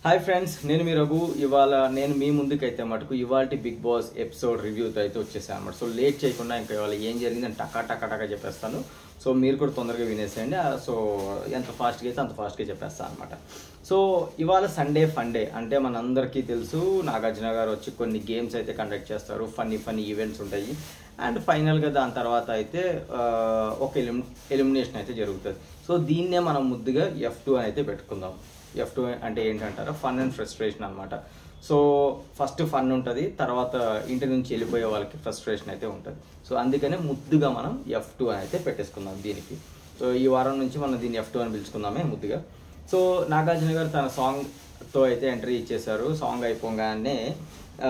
hi friends నేను మీ రఘు ఇవాళ నేను మీ ముందుకైతే మటుకు ఇవాళ బిగ్ బాస్ ఎపిసోడ్ రివ్యూతో అయితే వచ్చేసాను అనమాట సో లేట్ చేయకుండా ఇంకా ఇవాళ ఏం జరిగిందని టకా టకా టకా చెప్పేస్తాను సో మీరు కూడా తొందరగా వినేసేయండి ఆ, సో ఎంత ఫాస్ట్గా అయితే అంత ఫాస్ట్గా చెప్పేస్తాను అనమాట సో ఇవాళ సండే ఫండే అంటే మనందరికీ తెలుసు నాగార్జున గారు వచ్చి కొన్ని గేమ్స్ అయితే కండక్ట్ చేస్తారు ఫన్నీ ఫన్నీ ఈవెంట్స్ ఉంటాయి అండ్ ఫైనల్గా దాని తర్వాత అయితే ఆ, ఒక ఎలిమి ఎలిమినేషన్ అయితే జరుగుతుంది సో దీన్నే మనం ముద్దుగా ఎఫ్ టూ అని అయితే పెట్టుకుందాం ఎఫ్ టూ అంటే ఏంటంటారా ఫన్ అండ్ ఫ్రస్ట్రేషన్ అనమాట సో ఫస్ట్ ఫన్ ఉంటుంది తర్వాత ఇంటి నుంచి వెళ్ళిపోయే వాళ్ళకి ఫ్రస్ట్రేషన్ అయితే ఉంటుంది సో అందుకనే ముద్దుగా మనం ఎఫ్ టూ అని అయితే పెట్టేసుకుందాం దీనికి సో ఈ వారం నుంచి మనం దీన్ని ఎఫ్ టూ అని పిలుచుకుందామే ముద్దుగా సో నాగార్జున గారు తన సాంగ్తో అయితే ఎంట్రీ ఇచ్చేశారు సాంగ్ అయిపోగానే ఆ,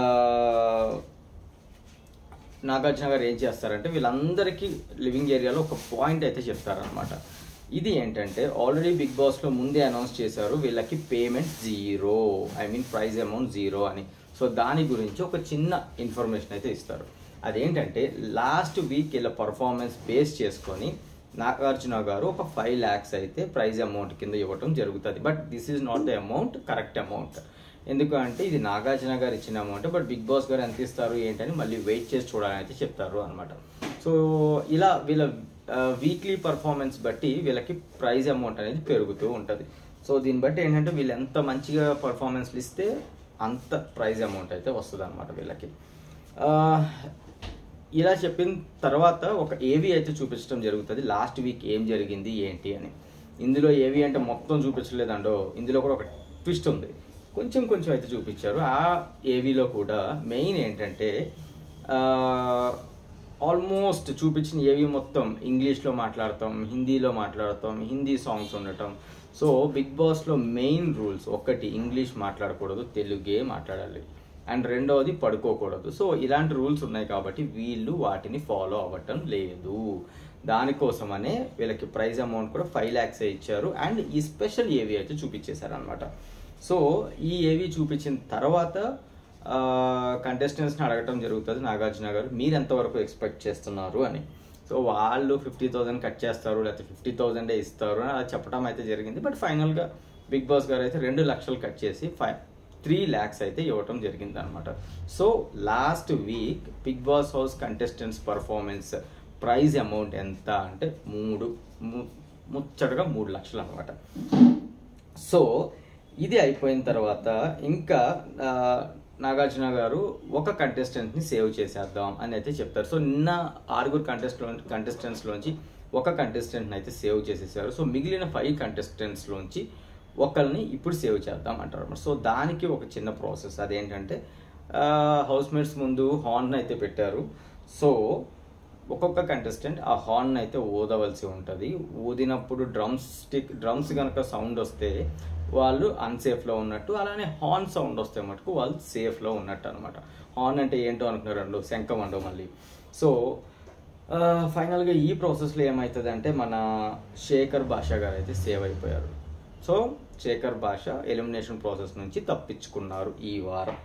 నాగార్జున గారు ఏం చేస్తారంటే వీళ్ళందరికీ లివింగ్ ఏరియాలో ఒక పాయింట్ అయితే చెప్తారనమాట ఇది ఏంటంటే ఆల్రెడీ బిగ్ బాస్లో ముందే అనౌన్స్ చేశారు వీళ్ళకి payment zero I mean prize amount zero అని సో దాని గురించి ఒక చిన్న ఇన్ఫర్మేషన్ అయితే ఇస్తారు అదేంటంటే లాస్ట్ వీక్ వీళ్ళ పర్ఫార్మెన్స్ బేస్ చేసుకొని నాగార్జున గారు ఒక ఫైవ్ ల్యాక్స్ అయితే ప్రైజ్ అమౌంట్ కింద ఇవ్వటం జరుగుతుంది but this is not the amount correct amount ఎందుకంటే ఇది నాగార్జున గారు ఇచ్చిన అమౌంట్ బట్ బిగ్ బాస్ గారు ఎంత ఇస్తారు ఏంటని మళ్ళీ వెయిట్ చేసి చూడాలని అయితే చెప్తారు అనమాట సో ఇలా వీళ్ళ వీక్లీ పర్ఫార్మెన్స్ బట్టి వీళ్ళకి ప్రైజ్ అమౌంట్ అనేది పెరుగుతూ ఉంటుంది సో దీన్ని బట్టి ఏంటంటే వీళ్ళు ఎంత మంచిగా పర్ఫార్మెన్స్లు ఇస్తే అంత ప్రైజ్ అమౌంట్ అయితే వస్తుంది అనమాట వీళ్ళకి ఆ, ఇలా చెప్పిన తర్వాత ఒక ఏవి అయితే చూపించడం జరుగుతుంది లాస్ట్ వీక్ ఏం జరిగింది ఏంటి అని ఇందులో ఏవి అంటే మొత్తం చూపించలేదండో ఇందులో కూడా ఒక ట్విస్ట్ ఉంది కొంచెం కొంచెం అయితే చూపించారు ఆ ఏవీలో కూడా మెయిన్ ఏంటంటే ఆల్మోస్ట్ చూపించిన ఏవి మొత్తం ఇంగ్లీష్లో మాట్లాడతాం హిందీలో మాట్లాడతాం హిందీ సాంగ్స్ ఉండటం సో బిగ్ బాస్లో మెయిన్ రూల్స్ ఒకటి ఇంగ్లీష్ మాట్లాడకూడదు తెలుగే మాట్లాడాలి అండ్ రెండవది పడుకోకూడదు సో ఇలాంటి రూల్స్ ఉన్నాయి కాబట్టి వీళ్ళు వాటిని ఫాలో అవ్వటం లేదు దానికోసమనే వీళ్ళకి ప్రైజ్ అమౌంట్ కూడా ఫైవ్ ల్యాక్స్ ఇచ్చారు అండ్ ఈ స్పెషల్ ఏవి అయితే చూపించేశారు అనమాట సో ఈ ఏవి చూపించిన తర్వాత కంటెస్టెంట్స్ని అడగటం జరుగుతుంది నాగార్జున గారు మీరు ఎంతవరకు ఎక్స్పెక్ట్ చేస్తున్నారు అని సో వాళ్ళు ఫిఫ్టీ థౌసండ్ కట్ చేస్తారు లేకపోతే ఫిఫ్టీ థౌసండే ఇస్తారు అని అలా చెప్పడం అయితే జరిగింది బట్ ఫైనల్గా బిగ్ బాస్ గారు అయితే రెండు లక్షలు కట్ చేసి ఫైవ్ త్రీ ల్యాక్స్ అయితే ఇవ్వటం జరిగింది అనమాట so last week Bigg Boss house contestants performance prize amount ఎంత అంటే మూడు ము- ముచ్చటగా మూడు లక్షలు అనమాట సో ఇది అయిపోయిన తర్వాత ఇంకా ఆ, నాగార్జున గారు ఒక కంటెస్టెంట్ని సేవ్ చేసేద్దాం అని అయితే చెప్తారు సో నిన్న ఆరుగురు కంటెస్ట్ కంటెస్టెంట్స్లోంచి ఒక కంటెస్టెంట్ని అయితే సేవ్ చేసేసారు సో మిగిలిన ఫైవ్ కంటెస్టెంట్స్లోంచి ఒకరిని ఇప్పుడు సేవ్ చేద్దాం అంటారు అన్నమాట సో దానికి ఒక చిన్న ప్రాసెస్ అదేంటంటే హౌస్ మేట్స్ ముందు హార్న్ అయితే పెట్టారు సో ఒక్కొక్క కంటెస్టెంట్ ఆ హార్న్ అయితే ఊదవలసి ఉంటుంది ఊదినప్పుడు డ్రమ్స్ స్టిక్ డ్రమ్స్ కనుక సౌండ్ వస్తే వాళ్ళు అన్సేఫ్లో ఉన్నట్టు అలానే హార్న్ సౌండ్ వస్తే మటుకు వాళ్ళు సేఫ్లో ఉన్నట్టు అనమాట హార్న్ అంటే ఏంటో అనుకున్నారు శంఖం అండో మళ్ళీ సో ఫైనల్గా ఈ ప్రాసెస్లో ఏమవుతుంది అంటే మన శేఖర్ భాషా గారు అయితే సేవ్ అయిపోయారు సో శేఖర్ భాష ఎలిమినేషన్ ప్రాసెస్ నుంచి తప్పించుకున్నారు ఈ వారం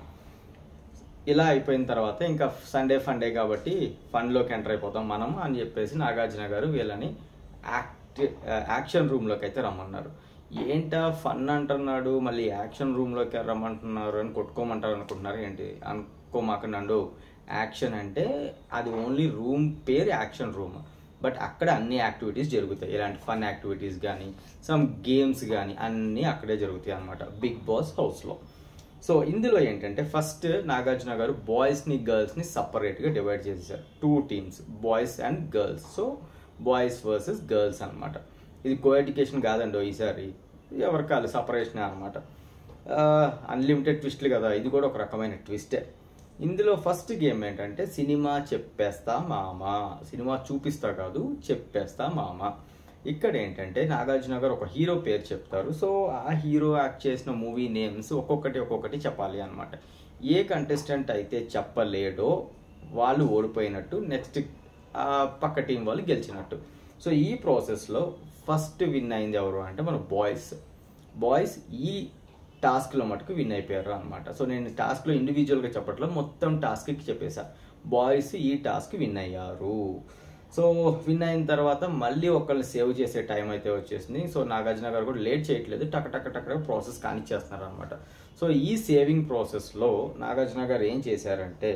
ఇలా అయిపోయిన తర్వాత ఇంకా సండే ఫండే కాబట్టి ఫండ్లోకి ఎంటర్ అయిపోతాం మనం అని చెప్పేసి నాగార్జున గారు వీళ్ళని యాక్ట్ యాక్షన్ రూమ్లోకి అయితే రమ్మన్నారు ఏంటా ఫన్ అంటున్నాడు మళ్ళీ యాక్షన్ రూమ్లోకి రమ్మంటున్నారు అని కొట్టుకోమంటారు అనుకుంటున్నారు ఏంటి అనుకోమాకండు యాక్షన్ అంటే అది ఓన్లీ రూమ్ పేరు యాక్షన్ రూమ్ బట్ అక్కడ అన్ని యాక్టివిటీస్ జరుగుతాయి ఇలాంటి ఫన్ యాక్టివిటీస్ కానీ సమ్ గేమ్స్ కానీ అన్నీ అక్కడే జరుగుతాయి అనమాట బిగ్ బాస్ హౌస్లో సో ఇందులో ఏంటంటే ఫస్ట్ నాగార్జున గారు బాయ్స్ని గర్ల్స్ని సపరేట్గా డివైడ్ చేసేసారు two teams boys and girls so boys versus girls అన్నమాట ఇది కో ఎడ్యుకేషన్ కాదండి ఈసారి ఎవరి కాదు సపరేషన్ అనమాట అన్లిమిటెడ్ ట్విస్ట్లు కదా ఇది కూడా ఒక రకమైన ట్విస్టే ఇందులో ఫస్ట్ గేమ్ ఏంటంటే సినిమా చెప్పేస్తా మామ సినిమా చూపిస్తా కాదు చెప్పేస్తా మామ ఇక్కడ ఏంటంటే నాగార్జున గారు ఒక హీరో పేరు చెప్తారు సో ఆ హీరో యాక్ట్ చేసిన మూవీ నేమ్స్ ఒక్కొక్కటి ఒక్కొక్కటి చెప్పాలి అనమాట ఏ కంటెస్టెంట్ అయితే చెప్పలేడో వాళ్ళు ఓడిపోయినట్టు నెక్స్ట్ పక్క టీం వాళ్ళు గెలిచినట్టు సో ఈ ప్రాసెస్లో ఫస్ట్ విన్ అయింది ఎవరు అంటే మన బాయ్స్ బాయ్స్ ఈ టాస్క్లో మటుకు విన్ అయిపోయారు అనమాట సో నేను టాస్క్లో ఇండివిజువల్గా చెప్పట్లో మొత్తం టాస్క్కి చెప్పేశా బాయ్స్ ఈ టాస్క్ విన్ అయ్యారు సో విన్ అయిన తర్వాత మళ్ళీ ఒకళ్ళని సేవ్ చేసే టైం అయితే వచ్చేసింది సో నాగార్జున గారు కూడా లేట్ చేయట్లేదు టక్ టక్ టక్ టక్ ప్రాసెస్ కానిచ్చేస్తున్నారు అనమాట సో ఈ సేవింగ్ ప్రాసెస్లో నాగార్జున గారు ఏం చేశారంటే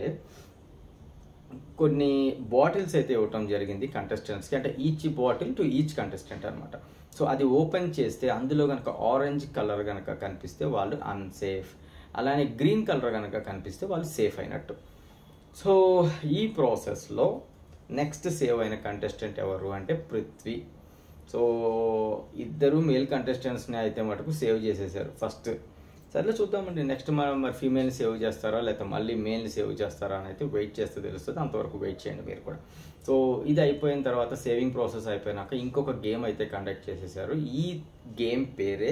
కొన్ని బాటిల్స్ అయితే ఇవ్వటం జరిగింది కంటెస్టెంట్స్కి అంటే each bottle to each contestant అనమాట సో అది ఓపెన్ చేస్తే అందులో కనుక ఆరెంజ్ కలర్ కనుక కనిపిస్తే వాళ్ళు అన్సేఫ్ అలానే గ్రీన్ కలర్ కనుక కనిపిస్తే వాళ్ళు సేఫ్ అయినట్టు సో ఈ ప్రాసెస్లో నెక్స్ట్ సేవ్ అయిన కంటెస్టెంట్ ఎవరు అంటే పృథ్వీ సో ఇద్దరు మేల్ కంటెస్టెంట్స్ని అయితే మటుకు సేవ్ చేసేసారు ఫస్ట్ సర్లే చూద్దామండి నెక్స్ట్ మనం మరి ఫీమేల్ని సేవ్ చేస్తారా లేకపోతే మళ్ళీ మేల్ని సేవ్ చేస్తారా అని అయితే వెయిట్ చేస్తే తెలుస్తుంది అంతవరకు వెయిట్ చేయండి మీరు కూడా సో ఇది అయిపోయిన తర్వాత సేవింగ్ ప్రాసెస్ అయిపోయినాక ఇంకొక గేమ్ అయితే కండక్ట్ చేసేసారు ఈ గేమ్ పేరే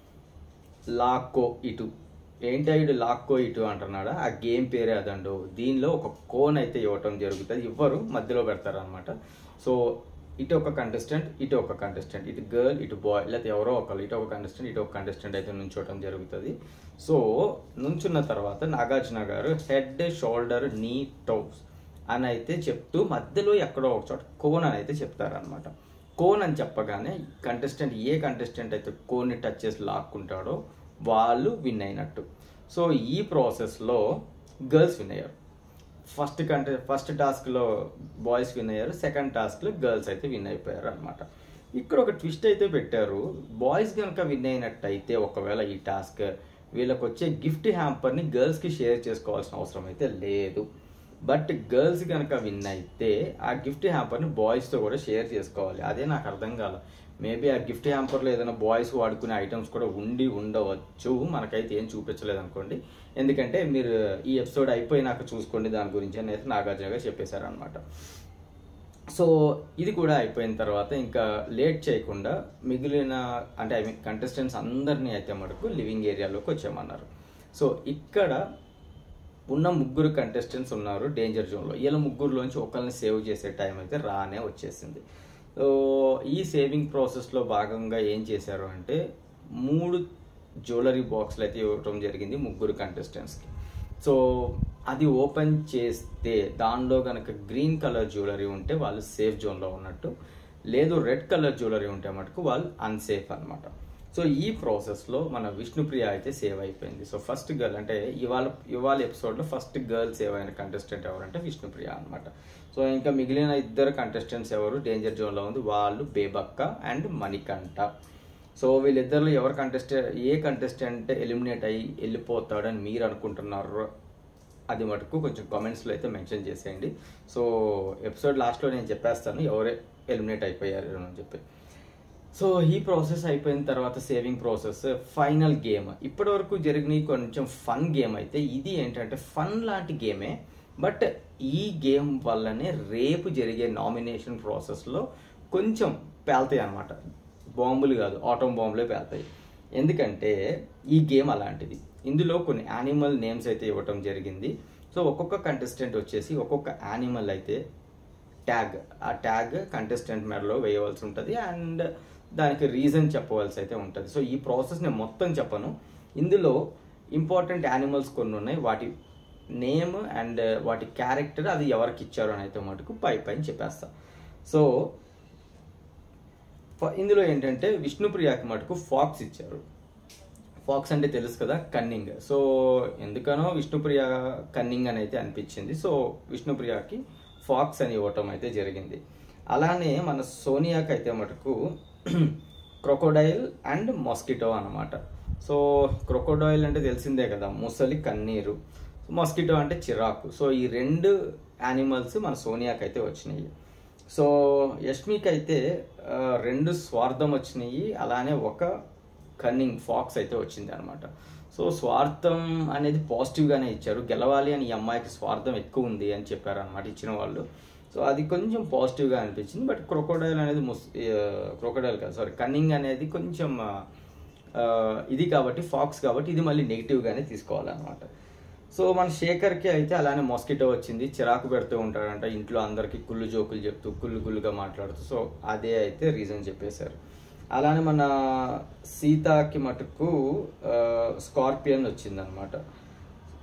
లాక్కో ఇటు ఏంటి ఇటు లాక్కో ఇటు అంటున్నాడా ఆ గేమ్ పేరే అదండు దీనిలో ఒక కోన్ అయితే ఇవ్వటం జరుగుతుంది ఇవ్వరు మధ్యలో పెడతారు అనమాట సో ఇటు ఒక కంటెస్టెంట్ ఇటు ఒక కంటెస్టెంట్ ఇటు గర్ల్ ఇటు బాయ్ లేకపోతే ఎవరో ఒకరు ఇటు ఒక కంటెస్టెంట్ ఇటు ఒక కంటెస్టెంట్ అయితే నుంచోవటం జరుగుతుంది సో నుంచున్న తర్వాత నాగార్జున గారు హెడ్ షోల్డర్ నీ టోస్ అని అయితే చెప్తూ మధ్యలో ఎక్కడో ఒక చోట కోన్ అని అయితే చెప్తారనమాట కోన్ అని చెప్పగానే కంటెస్టెంట్ ఏ కంటెస్టెంట్ అయితే కోన్ని టచ్ చేసి లాక్కుంటాడో వాళ్ళు విన్ అయినట్టు సో ఈ ప్రాసెస్లో గర్ల్స్ విన్ అయ్యారు ఫస్ట్ కంటే ఫస్ట్ టాస్క్లో బాయ్స్ విన్ అయ్యారు సెకండ్ టాస్క్లో గర్ల్స్ అయితే విన్ అయిపోయారు అనమాట ఇక్కడ ఒక ట్విస్ట్ అయితే పెట్టారు బాయ్స్ కనుక విన్ అయినట్టయితే ఒకవేళ ఈ టాస్క్ వీళ్ళకి వచ్చే గిఫ్ట్ హ్యాంపర్ని గర్ల్స్కి షేర్ చేసుకోవాల్సిన అవసరం అయితే లేదు బట్ గర్ల్స్ కనుక విన్ అయితే ఆ గిఫ్ట్ హ్యాంపర్ని బాయ్స్తో కూడా షేర్ చేసుకోవాలి అదే నాకు అర్థం కాల మేబీ ఆ గిఫ్ట్ హ్యాంపర్లో ఏదైనా బాయ్స్ వాడుకునే ఐటమ్స్ కూడా ఉండి ఉండవచ్చు మనకైతే ఏం చూపించలేదు అనుకోండి ఎందుకంటే మీరు ఈ ఎపిసోడ్ అయిపోయినాక చూసుకోండి దాని గురించి అనేది నాగార్జున గారు చెప్పేశారు అనమాట సో ఇది కూడా అయిపోయిన తర్వాత ఇంకా లేట్ చేయకుండా మిగిలిన అంటే ఐ మీన్ కంటెస్టెంట్స్ అందరినీ అయితే మటుకు లివింగ్ ఏరియాలోకి వచ్చామన్నారు సో ఇక్కడ ఉన్న ముగ్గురు కంటెస్టెంట్స్ ఉన్నారు డేంజర్ జోన్లో వీళ్ళ ముగ్గురులోంచి ఒకరిని సేవ్ చేసే టైం అయితే రానే వచ్చేసింది సో ఈ సేవింగ్ ప్రాసెస్లో భాగంగా ఏం చేశారు అంటే మూడు జ్యువెలరీ బాక్స్లు అయితే ఇవ్వటం జరిగింది ముగ్గురు కంటెస్టెంట్స్కి సో అది ఓపెన్ చేస్తే దానిలో కనుక గ్రీన్ కలర్ జ్యువెలరీ ఉంటే వాళ్ళు సేఫ్ జోన్లో ఉన్నట్టు లేదు రెడ్ కలర్ జ్యువెలరీ ఉంటే మటుకు వాళ్ళు అన్సేఫ్ అనమాట సో ఈ ప్రాసెస్లో మన విష్ణుప్రియ అయితే సేవ్ అయిపోయింది సో ఫస్ట్ గర్ల్ అంటే ఇవాళ ఇవాళ ఎపిసోడ్లో ఫస్ట్ గర్ల్ సేవ్ అయిన కంటెస్టెంట్ ఎవరంటే విష్ణుప్రియ అనమాట సో ఇంకా మిగిలిన ఇద్దరు కంటెస్టెంట్స్ ఎవరు డేంజర్ జోన్లో ఉంది వాళ్ళు బేబక్క అండ్ మణికంఠ సో వీళ్ళిద్దరిలో ఎవరు కంటెస్టెంట్ ఏ కంటెస్టెంట్ ఎలిమినేట్ అయ్యి వెళ్ళిపోతాడని మీరు అనుకుంటున్నారో అది మటుకు కొంచెం కామెంట్స్లో అయితే మెన్షన్ చేసేయండి సో ఎపిసోడ్ లాస్ట్లో నేను చెప్పేస్తాను ఎవరే ఎలిమినేట్ అయిపోయారు అని చెప్పి సో ఈ ప్రాసెస్ అయిపోయిన తర్వాత సేవింగ్ ప్రాసెస్ ఫైనల్ గేమ్ ఇప్పటి వరకు జరిగిన కొంచెం ఫన్ గేమ్ అయితే ఇది ఏంటంటే ఫన్ లాంటి గేమే బట్ ఈ గేమ్ వల్లనే రేపు జరిగే నామినేషన్ ప్రాసెస్లో కొంచెం పేలుతాయి అనమాట బాంబులు కాదు ఆటోమ్ బాంబులే పేలుతాయి ఎందుకంటే ఈ గేమ్ అలాంటిది ఇందులో కొన్ని యానిమల్ నేమ్స్ అయితే ఇవ్వటం జరిగింది సో ఒక్కొక్క కంటెస్టెంట్ వచ్చేసి ఒక్కొక్క యానిమల్ అయితే ట్యాగ్ ఆ ట్యాగ్ కంటెస్టెంట్ మెడలో వేయవలసి ఉంటుంది అండ్ దానికి రీజన్ చెప్పవలసి అయితే ఉంటుంది సో ఈ ప్రాసెస్ నేను మొత్తం చెప్పను ఇందులో ఇంపార్టెంట్ యానిమల్స్ కొన్ని ఉన్నాయి వాటి నేమ్ అండ్ వాటి క్యారెక్టర్ అది ఎవరికి ఇచ్చారు అని అయితే మటుకు పై పైన చెప్పేస్తా సో ఫ- ఇందులో ఏంటంటే విష్ణుప్రియకి మటుకు ఫాక్స్ ఇచ్చారు ఫాక్స్ అంటే తెలుసు కదా కన్నింగ్ సో ఎందుకనో విష్ణుప్రియ కన్నింగ్ అని అయితే అనిపించింది సో విష్ణుప్రియకి ఫాక్స్ అని ఇవ్వటం అయితే జరిగింది అలానే మన సోనియాకి అయితే మటుకు క్రొకోడైల్ అండ్ మస్కిటో అన్నమాట సో క్రొకోడైల్ అంటే తెలిసిందే కదా ముసలి కన్నీరు మస్కిటో అంటే చిరాకు సో ఈ రెండు యానిమల్స్ మన సోనియాకి అయితే వచ్చినాయి సో యష్మికి అయితే ఆ, రెండు స్వార్థం వచ్చినాయి అలానే ఒక కన్నింగ్ ఫాక్స్ అయితే వచ్చింది అనమాట సో స్వార్థం అనేది పాజిటివ్గానే ఇచ్చారు గెలవాలి అని ఈ అమ్మాయికి స్వార్థం ఎక్కువ ఉంది అని చెప్పారు అనమాట ఇచ్చిన వాళ్ళు సో అది కొంచెం పాజిటివ్గా అనిపించింది బట్ క్రొకోడైల్ అనేది ముస్ క్రొకోడైల్ కాదు సారీ కన్నింగ్ అనేది కొంచెం ఆ, ఆ, ఇది కాబట్టి ఫాక్స్ కాబట్టి ఇది మళ్ళీ నెగిటివ్గానే తీసుకోవాలన్నమాట సో మన శేఖర్కి అయితే అలానే మస్కిటో వచ్చింది చిరాకు పెడుతూ ఉంటాడంట ఇంట్లో అందరికీ కుళ్ళు జోకులు చెప్తూ కుళ్ళు కుళ్ళుగా మాట్లాడుతూ సో అదే అయితే రీజన్ చెప్పేశారు అలానే మన సీతాకి మటుకు స్కార్పియన్ వచ్చిందనమాట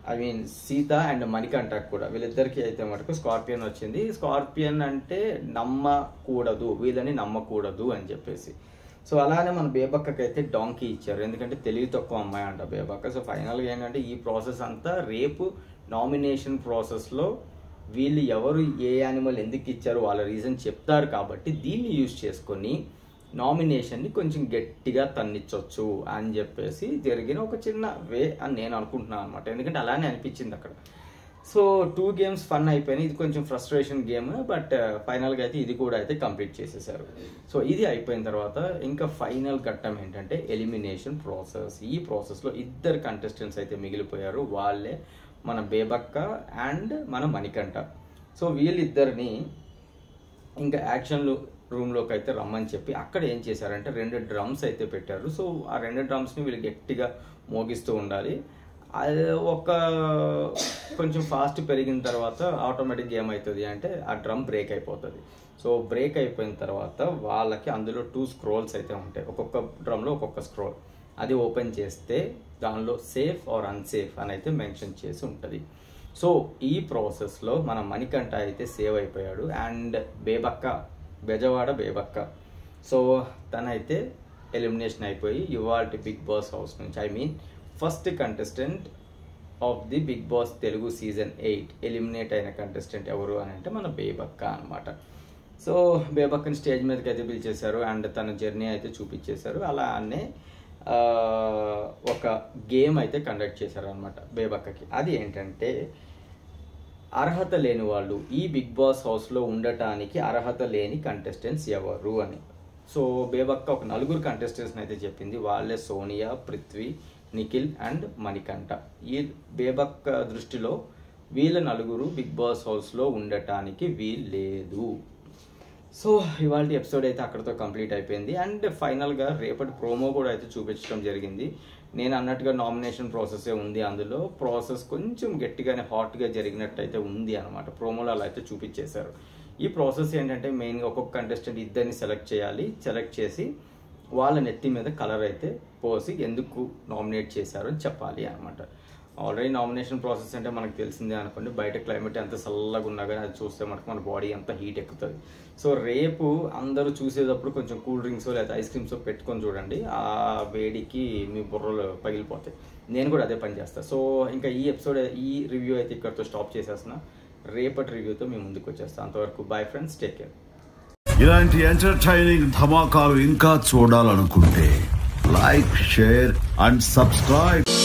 ఐ మీన్ సీత అండ్ మణికంఠకు కూడా వీళ్ళిద్దరికి అయితే మటుకు స్కార్పియన్ వచ్చింది స్కార్పియన్ అంటే నమ్మకూడదు వీళ్ళని నమ్మకూడదు అని చెప్పేసి సో అలానే మన బేబక్కకి అయితే డాంకీ ఇచ్చారు ఎందుకంటే తెలివి తక్కువ అమ్మాయి అంట బేబక్క సో ఫైనల్గా ఏంటంటే ఈ ప్రాసెస్ అంతా రేపు నామినేషన్ ప్రాసెస్లో వీళ్ళు ఎవరు ఏ యానిమల్ ఎందుకు ఇచ్చారు వాళ్ళ రీజన్ చెప్తారు కాబట్టి దీన్ని యూజ్ చేసుకొని నామినేషన్ని కొంచెం గట్టిగా తన్నిచ్చొచ్చు అని చెప్పేసి జరిగిన ఒక చిన్న వే అని నేను అనుకుంటున్నాను అనమాట ఎందుకంటే అలానే అనిపించింది అక్కడ సో టూ గేమ్స్ ఫన్ అయిపోయినాయి ఇది కొంచెం ఫ్రస్ట్రేషన్ గేమ్ బట్ ఫైనల్గా అయితే ఇది కూడా అయితే కంప్లీట్ చేసేసారు సో ఇది అయిపోయిన తర్వాత ఇంకా ఫైనల్ ఘట్టం ఏంటంటే ఎలిమినేషన్ ప్రాసెస్ ఈ ప్రాసెస్లో ఇద్దరు కంటెస్టెంట్స్ అయితే మిగిలిపోయారు వాళ్ళే మన బేబక్క అండ్ మన మణికంఠ సో వీళ్ళిద్దరిని ఇంకా యాక్షన్ రూమ్లోకి అయితే రమ్మని చెప్పి అక్కడ ఏం చేశారంటే రెండు డ్రమ్స్ అయితే పెట్టారు సో ఆ రెండు డ్రమ్స్ని వీళ్ళు గట్టిగా మోగిస్తూ ఉండాలి అది ఒక కొంచెం ఫాస్ట్ పెరిగిన తర్వాత ఆటోమేటిక్ ఏమవుతుంది అంటే ఆ డ్రమ్ బ్రేక్ అయిపోతుంది సో బ్రేక్ అయిపోయిన తర్వాత వాళ్ళకి అందులో టూ స్క్రోల్స్ అయితే ఉంటాయి ఒక్కొక్క డ్రమ్లో ఒక్కొక్క స్క్రోల్ అది ఓపెన్ చేస్తే దానిలో సేఫ్ ఆర్ అన్సేఫ్ అని అయితే మెన్షన్ చేసి ఉంటుంది సో ఈ ప్రాసెస్లో మన మణికంఠ అయితే సేవ్ అయిపోయాడు అండ్ బేబక్క బెజవాడ బేబక్క సో తనైతే ఎలిమినేషన్ అయిపోయి ఇవాళ బిగ్ బాస్ హౌస్ నుంచి I mean first contestant of the Bigg Boss Telugu season eight eliminate అయిన కంటెస్టెంట్ ఎవరు అని అంటే మన బేబక్క అనమాట సో బేబక్కని స్టేజ్ మీదకి అయితే పిలిచేశారు అండ్ తన జర్నీ అయితే చూపించేశారు అలానే ఆ, ఒక గేమ్ అయితే కండక్ట్ చేశారు అనమాట బేబక్కకి అది ఏంటంటే అర్హత లేని వాళ్ళు ఈ బిగ్ బాస్ హౌస్లో ఉండటానికి అర్హత లేని కంటెస్టెంట్స్ ఎవరు అని సో బేబక్క ఒక నలుగురు కంటెస్టెంట్స్ని అయితే చెప్పింది వాళ్ళే సోనియా పృథ్వీ నిఖిల్ అండ్ మణికంఠ ఈ బేబక్క దృష్టిలో వీళ్ళ నలుగురు బిగ్ బాస్ హౌస్లో ఉండటానికి వీలు లేదు సో ఇవాళ ఎపిసోడ్ అయితే అక్కడితో కంప్లీట్ అయిపోయింది అండ్ ఫైనల్గా రేపటి ప్రోమో కూడా అయితే చూపించడం జరిగింది నేను అన్నట్టుగా నామినేషన్ ప్రాసెసే ఉంది అందులో ప్రాసెస్ కొంచెం గట్టిగానే హాట్గా జరిగినట్టు అయితే ఉంది అనమాట ప్రోమోలో అలా అయితే చూపించేశారు ఈ ప్రాసెస్ ఏంటంటే మెయిన్గా ఒక్కొక్క కంటెస్టెంట్ ఇద్దరిని సెలెక్ట్ చేయాలి సెలెక్ట్ చేసి వాళ్ళ నెత్తి మీద కలర్ అయితే పోసి ఎందుకు నామినేట్ చేశారు అని చెప్పాలి అనమాట ఆల్రెడీ నామినేషన్ ప్రాసెస్ అంటే మనకు తెలిసిందే అనుకోండి బయట క్లైమేట్ ఎంత చల్లగా ఉన్నా కానీ అది చూస్తే మనకు మన బాడీ అంతా హీట్ ఎక్కుతుంది సో రేపు అందరూ చూసేటప్పుడు కొంచెం కూల్ డ్రింక్స్ లేదా ఐస్ క్రీమ్స్ పెట్టుకొని చూడండి ఆ వేడికి మీ బుర్రలు పగిలిపోతాయి నేను కూడా అదే పని చేస్తాను సో ఇంకా ఈ ఎపిసోడ్ ఈ రివ్యూ అయితే ఇక్కడితో స్టాప్ చేసేస్తున్నా రేపటి రివ్యూతో మేము ముందుకు వచ్చేస్తాం అంతవరకు బాయ్ ఫ్రెండ్స్ టేక్ కేర్ ఇలాంటి ఎంటర్టైనింగ్ ధమాకాలు ఇంకా చూడాలనుకుంటే లైక్ షేర్ అండ్ సబ్స్క్రైబ్